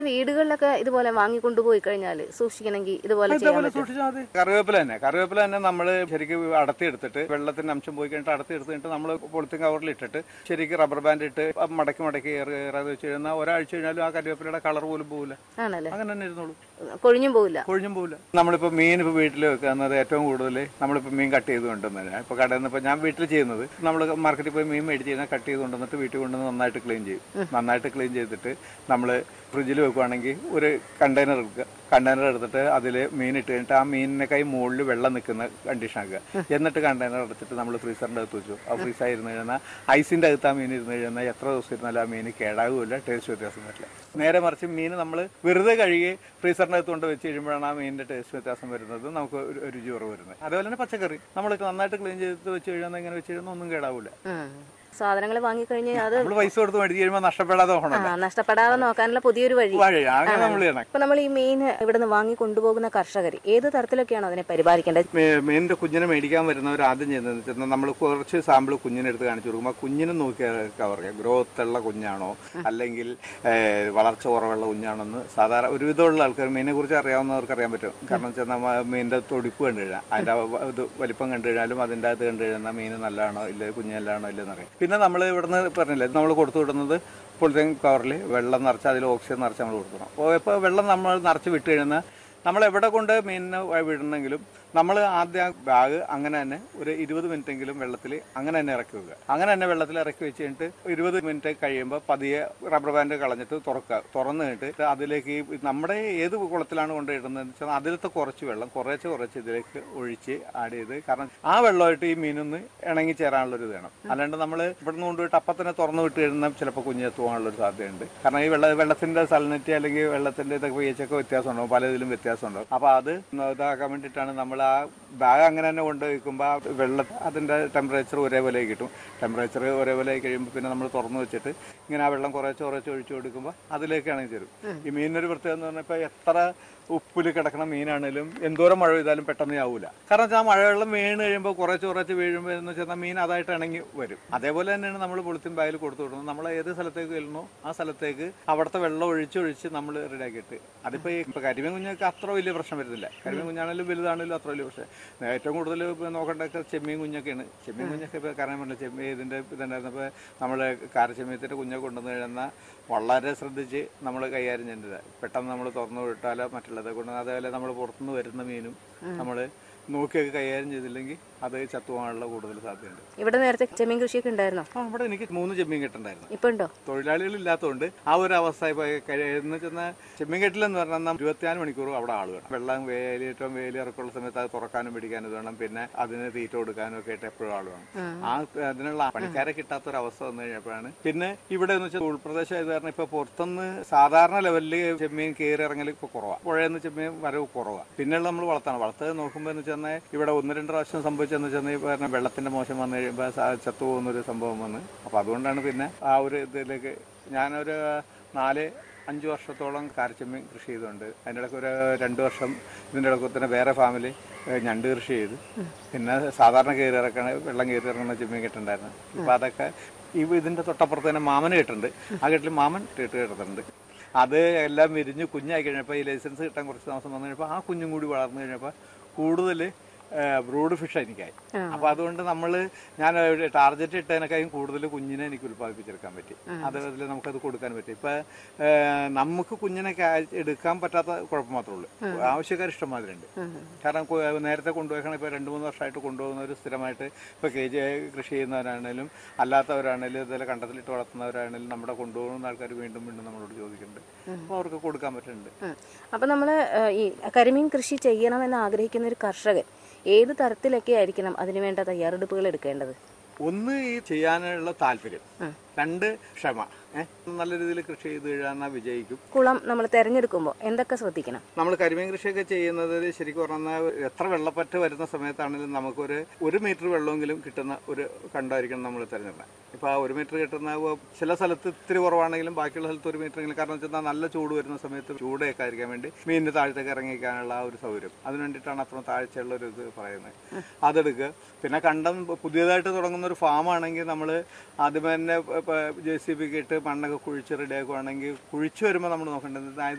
വീടുകളിലൊക്കെ ഇതുപോലെ വാങ്ങിക്കൊണ്ടുപോയി കഴിഞ്ഞാൽ സൂക്ഷിക്കണമെങ്കിൽ ഇതുപോലെ ചെയ്യാൻ ഇതേപോലെ പറ്റും സൂക്ഷിച്ചാൽ മതി കറിവേപ്പില തന്നെ കറിവേപ്പില തന്നെ നമ്മൾ ശരിക്കും അടത്തി എടുത്തിട്ട് വെള്ളത്തിന്റെ അംശം പോയി കഴിഞ്ഞിട്ട് അടത്തി എടുത്തിട്ട് നമ്മൾ പൊളിത്തിൻ കവറിൽ ഇട്ടിട്ട് ശരിക്കും റബ്ബർ ബാൻഡ് ഇട്ട് അത് മടക്കി മടക്കി ഏറി ഏറാതെ വെച്ച് കഴിഞ്ഞാൽ ഒരാഴ്ച കഴിഞ്ഞാലും ആ കരിവേപ്പിലയുടെ കളർ പോലും പോകില്ല ആണല്ലേ അങ്ങനെ തന്നെ ഇരുന്നോളൂ കൊഴിഞ്ഞും പോവില്ല കൊഴിഞ്ഞും പോകില്ല നമ്മളിപ്പോൾ മീൻ ഇപ്പോൾ വീട്ടിൽ വെക്കുന്നത് ഏറ്റവും കൂടുതൽ നമ്മളിപ്പോൾ മീൻ കട്ട് ചെയ്ത് കൊണ്ടുവന്നത് ഇപ്പോൾ കടയിൽ നിന്ന് ഇപ്പോൾ ഞാൻ വീട്ടിൽ ചെയ്യുന്നത് നമ്മൾ മാർക്കറ്റിൽ പോയി മീൻ മേടിച്ച് കഴിഞ്ഞാൽ കട്ട് ചെയ്ത് കൊണ്ടുവന്നിട്ട് വീട്ടിൽ കൊണ്ടുവന്ന് നന്നായിട്ട് ക്ലീൻ ചെയ്യും നന്നായിട്ട് ക്ലീൻ ചെയ്തിട്ട് നമ്മൾ ഫ്രിഡ്ജിൽ വെക്കുവാണെങ്കിൽ ഒരു കണ്ടെയ്നർ എടുക്കുക കണ്ടെയ്നർ എടുത്തിട്ട് അതിൽ മീൻ ഇട്ട് കഴിഞ്ഞിട്ട് ആ മീനിനൊക്കെ മുകളിൽ വെള്ളം നിൽക്കുന്ന കണ്ടീഷൻ ആക്കുക എന്നിട്ട് കണ്ടെയ്നർ എടുത്തിട്ട് നമ്മൾ ഫ്രീസറിൻ്റെ അകത്ത് വെച്ചു ആ ഫ്രീസായി ഇരുന്ന് കഴിഞ്ഞാൽ ഐസിൻ്റെ അകത്ത് ആ മീൻ ഇരുന്ന് കഴിഞ്ഞാൽ എത്ര ദിവസം ഇരുന്നാലും ആ മീൻ കേടാകുമില്ല ടേസ്റ്റ് വ്യത്യാസം വരില്ല നേരെ മറിച്ച് മീൻ നമ്മൾ വെറുതെ കഴുകി ഫ്രീസറിൻ്റെ അകത്ത് കൊണ്ട് വെച്ച് കഴിയുമ്പോഴാണ് ആ മീനിൻ്റെ ടേസ്റ്റ് വ്യത്യാസം വരുന്നത് നമുക്ക് ഒരു ഒരു രുചി കുറവ് വരുന്നത് അതുപോലെ തന്നെ പച്ചക്കറി നമ്മൾ നന്നായിട്ട് ക്ലീൻ ചെയ്ത് വെച്ച് കഴിയുമ്പോൾ ഇങ്ങനെ വെച്ച് കഴിയുമ്പോൾ ഒന്നും കേടാവില്ല സാധനങ്ങൾ വാങ്ങിക്കഴിഞ്ഞ് അത് നമ്മൾ പൈസ കൊടുത്ത് മേടിച്ച് കഴിയുമ്പോൾ നഷ്ടപ്പെടാതെ ആ, പോകണം നഷ്ടപ്പെടാതെ നോക്കാനുള്ള പുതിയൊരു വഴി വഴി അങ്ങനെ നമ്മൾ ചെയ്യണം ഇപ്പൊ നമ്മൾ ഈ മീൻ ഇവിടുന്ന് വാങ്ങി കൊണ്ടുപോകുന്ന കർഷകർ ഏത് തരത്തിലൊക്കെയാണ് അതിനെ പരിപാലിക്കേണ്ടത് മീ- മീനിന്റെ കുഞ്ഞിനെ മേടിക്കാൻ വരുന്നവർ ആദ്യം ചെയ്യുന്നതെന്ന് വെച്ചാൽ നമ്മൾ കുറച്ച് സാമ്പിൾ കുഞ്ഞിനെ എടുത്ത് കാണിച്ചു കൊടുക്കുമ്പോൾ കുഞ്ഞിനെ നോക്കിയാൽ പറയാം ഗ്രോത്ത് ഉള്ള കുഞ്ഞാണോ അല്ലെങ്കിൽ ഏഹ്, വളർച്ച കുറവുള്ള കുഞ്ഞാണോ എന്ന് സാധാരണ ഒരുവിധമുള്ള ആൾക്കാർ മീനിനെ കുറിച്ച് അറിയാവുന്നവർക്ക് അറിയാൻ പറ്റും കാരണം വെച്ചാൽ നമ്മ മീനിന്റെ തൊടിപ്പ് കണ്ടു കഴിഞ്ഞാൽ അതിന്റെ വ- ഇത് വലിപ്പം കണ്ടു കഴിഞ്ഞാലും അതിൻ്റെ അകത്ത് കണ്ടു കഴിഞ്ഞാൽ മീൻ നല്ലതാണോ ഇല്ല കുഞ്ഞ് നല്ലതാണോ ഇല്ലെന്ന് അറിയാം പിന്നെ നമ്മൾ ഇവിടുന്ന് പറഞ്ഞില്ലേ നമ്മൾ കൊടുത്തു വിടുന്നത് പൊളിത്തീൻ കവറിൽ വെള്ളം നിറച്ച് അതിൽ ഓക്സിജൻ നിറച്ച് നമ്മൾ കൊടുക്കണം അപ്പോൾ ഇപ്പോൾ വെള്ളം നമ്മൾ നിറച്ച് വിട്ട് കഴിഞ്ഞാൽ നമ്മൾ എവിടെ കൊണ്ട് മീനിനെ വിടണമെങ്കിലും നമ്മൾ ആദ്യം ആ ബാഗ് അങ്ങനെ തന്നെ ഒരു ഇരുപത് മിനിറ്റെങ്കിലും വെള്ളത്തിൽ അങ്ങനെ തന്നെ ഇറക്കി വെക്കുക അങ്ങനെ തന്നെ വെള്ളത്തിൽ ഇറക്കി വെച്ച് കഴിഞ്ഞിട്ട് ഇരുപത് മിനിറ്റ് കഴിയുമ്പോൾ പതിയെ റബ്ബർ ബാൻഡ് കളഞ്ഞിട്ട് തുറക്കുക തുറന്നു കഴിഞ്ഞിട്ട് അതിലേക്ക് ഈ നമ്മുടെ ഏത് കുളത്തിലാണ് കൊണ്ട് ഇടുന്നതെന്ന് വെച്ചാൽ അതിലത്തെ കുറച്ച് വെള്ളം കുറേശ്ശെ കുറച്ച് ഇതിലേക്ക് ഒഴിച്ച് ആഡ് ചെയ്ത് കാരണം ആ വെള്ളമായിട്ട് ഈ മീനൊന്ന് ഇണങ്ങി ചേരാനുള്ളൊരു ഇത് വേണം അല്ലാണ്ട് നമ്മൾ ഇവിടുന്ന് കൊണ്ടുപോയിട്ട് അപ്പം തന്നെ തുറന്നു വിട്ട് കഴിഞ്ഞാൽ ചിലപ്പോൾ കുഞ്ഞ് എത്തുവാനുള്ളൊരു സാധ്യതയുണ്ട് കാരണം ഈ വെള്ള വെള്ളത്തിന്റെ സലനിറ്റി അല്ലെങ്കിൽ വെള്ളത്തിന്റെ ഇതൊക്കെ പി എച്ച് ഒക്കെ വ്യത്യാസം ഉണ്ടാവും പല ഇതിലും വ്യത്യാസം ഉണ്ടാവും അപ്പോൾ അത് ഇതാക്കാൻ വേണ്ടിയിട്ടാണ് നമ്മൾ ആ ബാഗ് അങ്ങനെ തന്നെ കൊണ്ട് വയ്ക്കുമ്പോൾ ആ വെള്ള അതിന്റെ ടെമ്പറേച്ചർ ഒരേപോലെ കിട്ടും ടെമ്പറേച്ചർ ഒരേപോലെ ആയി കഴിയുമ്പോൾ പിന്നെ നമ്മൾ തുറന്നു വെച്ചിട്ട് ഇങ്ങനെ ആ വെള്ളം കുറേശ്ശെ കുറേശ്ശെ ഒഴിച്ചു കൊടുക്കുമ്പോൾ അതിലേക്ക് ഇണങ്ങി ചേരും ഈ മീനിനൊരു പ്രത്യേകത എന്ന് പറഞ്ഞാൽ ഇപ്പോൾ എത്ര ഉപ്പിൽ കിടക്കുന്ന മീനാണേലും എന്തോരം മഴ പെയ്താലും പെട്ടെന്ന് ആവൂല കാരണം വെച്ചാൽ ആ മഴവെള്ളം വീണ് കഴിയുമ്പോൾ കുറച്ച് കുറച്ച് വീഴുമ്പോൾ എന്ന് വെച്ചാൽ മീൻ അതായിട്ട് ഇണങ്ങി വരും അതേപോലെ തന്നെയാണ് നമ്മൾ പൊളിത്തിൻ ബാഗിൽ കൊടുത്തു വിടുന്നത് നമ്മൾ ഏത് സ്ഥലത്തേക്ക് ചെല്ലുന്നോ ആ സ്ഥലത്തേക്ക് അവിടുത്തെ വെള്ളം ഒഴിച്ചൊഴിച്ച് നമ്മൾ റെഡിയാക്കിയിട്ട് അതിപ്പോൾ ഈ ഇപ്പോൾ കരിമീൻ കുഞ്ഞൊക്കെ അത്ര വലിയ പ്രശ്നം വരുന്നില്ല കരിമീൻ കുഞ്ഞാണെങ്കിലും വലുതാണെങ്കിലും അത്ര വലിയ പ്രശ്നം ഏറ്റവും കൂടുതൽ ഇപ്പോൾ നോക്കേണ്ടതൊക്കെ ചെമ്മീൻ കുഞ്ഞൊക്കെയാണ് ചെമ്മീൻ കുഞ്ഞൊക്കെ ഇപ്പോൾ കാരണം പറഞ്ഞ ചെമ്മീൻ ഇതിൻ്റെ ഇതുണ്ടായിരുന്നപ്പോൾ നമ്മൾ കാരച്ചെമ്മീത്തിൻ്റെ കുഞ്ഞൊക്കെ കൊണ്ടുവന്ന് കഴിയുന്ന വളരെ ശ്രദ്ധിച്ച് നമ്മൾ കൈകാര്യം ചെയ്യേണ്ടത് പെട്ടെന്ന് നമ്മൾ തുറന്നു വിട്ടാലോ മറ്റുള്ളത് കൊണ്ട് അതേപോലെ നമ്മൾ പുറത്തുനിന്ന് വരുന്ന മീനും നമ്മൾ നോക്കിയൊക്കെ കൈകാര്യം ചെയ്തില്ലെങ്കിൽ അത് ചത്തുപോകാനുള്ള കൂടുതൽ സാധ്യതയുണ്ട് ഇവിടെ നേരത്തെ ചെമ്മീൻ കൃഷിയൊക്കെ ഉണ്ടായിരുന്നോ ആ ഇവിടെ എനിക്ക് മൂന്ന് ചെമ്മീൻ കെട്ടുണ്ടായിരുന്നു ഇപ്പൊ ഉണ്ടോ തൊഴിലാളികൾ ഇല്ലാത്തതുകൊണ്ട് ആ ഒരു അവസ്ഥ ഇപ്പോൾ എന്ന് ചെന്ന ചെമ്മീൻ കെട്ടിലെന്ന് പറഞ്ഞാൽ ഇരുപത്തിനാല് മണിക്കൂറും അവിടെ ആൾ വേണം വെള്ളം വേലിയേറ്റവും വേലിയിറക്കമുള്ള സമയത്ത് അത് തുറക്കാനും പിടിക്കാനും ഇത് വേണം പിന്നെ അതിന് തീറ്റ കൊടുക്കാനും ഒക്കെ ആയിട്ട് എപ്പോഴും ആൾ വേണം ആ അതിനുള്ള പണിക്കാരെ കിട്ടാത്ത ഒരു അവസ്ഥ വന്നു കഴിഞ്ഞപ്പോഴാണ് പിന്നെ ഇവിടെ എന്ന് വെച്ചാൽ ഉൾപ്രദേശമായത് കാരണം ഇപ്പൊ പുറത്തുനിന്ന് സാധാരണ ലെവലിൽ ചെമ്മീൻ കയറി ഇറങ്ങൽ ഇപ്പൊ കുറവാണ് പുഴയെന്ന് ചെമ്മീൻ വരവ് കുറവാണ് പിന്നെയുള്ള നമ്മൾ വളർത്താണ് വളർത്തത് നോക്കുമ്പോൾ എന്ന് വെച്ചാൽ ഇവിടെ ഒന്ന് രണ്ട് പ്രാവശ്യം സംഭവിച്ചെന്ന് വെച്ചാൽ ഈ പറഞ്ഞ വെള്ളത്തിന്റെ മോശം വന്നു കഴിയുമ്പോൾ ചത്തു പോകുന്ന ഒരു സംഭവം വന്ന് അപ്പൊ അതുകൊണ്ടാണ് പിന്നെ ആ ഒരു ഇതിലേക്ക് ഞാനൊരു നാല് അഞ്ച് വർഷത്തോളം കാരച്ചെമ്മീൻ കൃഷി ചെയ്തുകൊണ്ട് അതിൻ്റെ ഇടയ്ക്ക് ഒരു രണ്ട് വർഷം ഇതിൻ്റെ ഇടയ്ക്ക് തന്നെ വേറെ ഫാമിൽ ഞണ്ട് കൃഷി ചെയ്തു പിന്നെ സാധാരണ കയറി ഇറക്കണ വെള്ളം കയറി ഇറങ്ങുന്ന ചെമ്മീൻ കെട്ടുണ്ടായിരുന്നു ഇപ്പം അതൊക്കെ ഈ ഇതിൻ്റെ തൊട്ടപ്പുറത്ത് തന്നെ മാമന് കെട്ടുണ്ട് ആ കെട്ടിൽ മാമൻ ഇട്ട് കിടത്തുന്നുണ്ട് അത് എല്ലാം വിരിഞ്ഞ് കുഞ്ഞായി കഴിഞ്ഞപ്പോൾ ഈ ലൈസൻസ് കിട്ടാൻ കുറച്ച് താമസം വന്നു കഴിഞ്ഞപ്പോൾ ആ കുഞ്ഞും കൂടി വളർന്നു കഴിഞ്ഞപ്പോൾ കൂടുതൽ ബ്രൂഡ് ഫിഷ് എനിക്കായി അപ്പൊ അതുകൊണ്ട് നമ്മൾ ഞാൻ ടാർഗറ്റ് ഇട്ടതിനേക്കാളും കൂടുതൽ കുഞ്ഞിനെ എനിക്ക് ഉത്പാദിപ്പിച്ചെടുക്കാൻ പറ്റി അത് അതിൽ നമുക്കത് കൊടുക്കാൻ പറ്റി ഇപ്പൊ ഏഹ്, നമുക്ക് കുഞ്ഞിനെ കാ- എടുക്കാൻ പറ്റാത്ത കുഴപ്പം മാത്രമേ ഉള്ളൂ ആവശ്യക്കാർ ഇഷ്ടംമാതിരി ഉണ്ട് കാരണം കു- നേരത്തെ കൊണ്ടുപോയിക്കണം ഇപ്പൊ രണ്ട് മൂന്ന് വർഷമായിട്ട് കൊണ്ടുപോകുന്നവർ സ്ഥിരമായിട്ട് ഇപ്പൊ കെ ജി കൃഷി ചെയ്യുന്നവരാണേലും അല്ലാത്തവരാണേലും ഇതുപോലെ കണ്ടത്തിലിട്ട് വളർത്തുന്നവരാണേലും നമ്മുടെ കൊണ്ടുപോകുന്ന ആൾക്കാർ വീണ്ടും വീണ്ടും നമ്മളോട് ചോദിക്കുന്നുണ്ട് അപ്പോൾ അവർക്ക് കൊടുക്കാൻ പറ്റുന്നുണ്ട് ഉം. അപ്പൊ നമ്മള് ഏഹ്, ഈ കരിമീൻ കൃഷി ചെയ്യണമെന്ന് ആഗ്രഹിക്കുന്ന ഒരു കർഷകൻ ഏത് തരത്തിലൊക്കെ ആയിരിക്കണം അതിനുവേണ്ട തയ്യാറെടുപ്പുകൾ എടുക്കേണ്ടത് ഒന്ന് ഈ ചെയ്യാനുള്ള താല്പര്യം രണ്ട് ക്ഷമ ഏഹ് നല്ല രീതിയിൽ കൃഷി ചെയ്ത് കഴിഞ്ഞാൽ വിജയിക്കും കുളം നമ്മൾ തിരഞ്ഞെടുക്കുമ്പോൾ എന്തൊക്കെ ശ്രദ്ധിക്കണം നമ്മൾ കരിമീൻ കൃഷിയൊക്കെ ചെയ്യുന്നത് ശരിക്കും പറഞ്ഞാൽ എത്ര വെള്ളപ്പറ്റ് വരുന്ന സമയത്താണെങ്കിലും നമുക്കൊരു ഒരു മീറ്റർ വെള്ളമെങ്കിലും കിട്ടുന്ന ഒരു കണ്ടായിരിക്കണം നമ്മൾ തിരഞ്ഞെടുക്കുന്നത് ഇപ്പോൾ ആ ഒരു മീറ്റർ കിട്ടുന്ന ഇപ്പൊ ചില സ്ഥലത്ത് ഇത്തിരി കുറവാണെങ്കിലും ബാക്കിയുള്ള സ്ഥലത്ത് ഒരു മീറ്റർ എങ്കിലും കാരണം വെച്ചാൽ നല്ല ചൂട് വരുന്ന സമയത്ത് ചൂടൊക്കെ ആയിരിക്കാൻ വേണ്ടി മീനിന്റെ താഴത്തേക്ക് ഇറങ്ങിക്കാനുള്ള ആ ഒരു സൗകര്യം അതിന് വേണ്ടിയിട്ടാണ് അത്ര താഴ്ചയുള്ള ഒരു ഇത് പറയുന്നത് അതെടുക്കുക പിന്നെ കണ്ടം പുതിയതായിട്ട് തുടങ്ങുന്ന ഒരു ഫാം ആണെങ്കിൽ നമ്മൾ ആദ്യമേ തന്നെ ഇപ്പോൾ ജെ സി ബിക്ക് ഇട്ട് മണ്ണൊക്കെ കുഴിച്ച് റെഡിയാക്കുവാണെങ്കിൽ കുഴിച്ച് വരുമ്പോൾ നമ്മൾ നോക്കേണ്ടത്